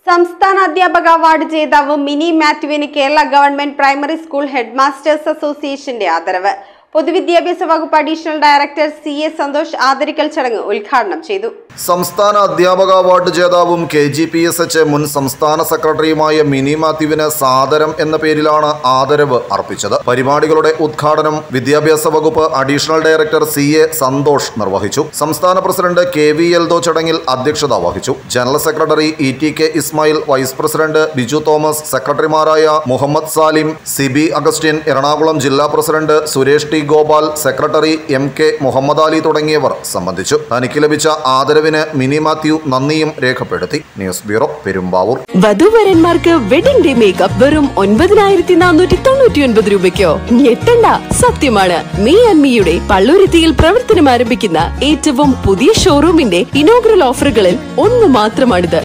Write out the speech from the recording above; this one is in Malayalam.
സംസ്ഥാന അധ്യാപക അവാർഡ് ജേതാവ് മിനി മാത്യുവിന് Kerala government primary school head masters അസോസിയേഷന്റെ ആദരവ് പൊതുവിദ്യാഭ്യാസ വകുപ്പ് additional director C A Santhosh ആദരിക്കൽ ചടങ്ങ് ഉദ്ഘാടനം ചെയ്തു സംസ്ഥാന അധ്യാപക അവാർഡ് ജേതാവും K G P S H മുൻ സംസ്ഥാന സെക്രട്ടറിയുമായ മിനി മാത്യുവിന് സാദരം എന്ന പേരിലാണ് ആദരവ് അർപ്പിച്ചത് പരിപാടികളുടെ ഉദ്ഘാടനം വിദ്യാഭ്യാസ വകുപ്പ് additional director C A Santhosh നിർവഹിച്ചു സംസ്ഥാന പ്രസിഡന്റ് കെ വി എൽദോ ചടങ്ങിൽ അധ്യക്ഷത വഹിച്ചു general secretary E T K Ismail vice president Biju Thomas സെക്രട്ടറിമാരായ മുഹമ്മദ് സാലിം സിബി അഗസ്റ്റിൻ എറണാകുളം ജില്ലാ president Suresh T Gopal secretary M K Muhammad Ali തുടങ്ങിയവർ സംബന്ധിച്ചു തനിക്ക് ലഭിച്ച ആദരവിന് മിനി മാത്യു നന്ദിയും രേഖപ്പെടുത്തി ന്യൂസ് ബ്യൂറോ പെരുമ്പാവൂർ വധുവരന്മാർക്ക് വെഡിംഗ് ഡേ മേക്കപ്പ് വെറും ഒൻപതിനായിരത്തി നാനൂറ്റി തൊണ്ണൂറ്റി ഒൻപത് രൂപയ്ക്കോ ഞെട്ടണ്ട സത്യമാണ് മീ ആൻഡ് മീയുടെ പള്ളുരുത്തിയിൽ പ്രവർത്തനം ആരംഭിക്കുന്ന ഏറ്റവും പുതിയ ഷോറൂമിന്റെ ഇനോഗ്രൽ ഓഫറുകളിൽ ഒന്ന് മാത്രമാണിത്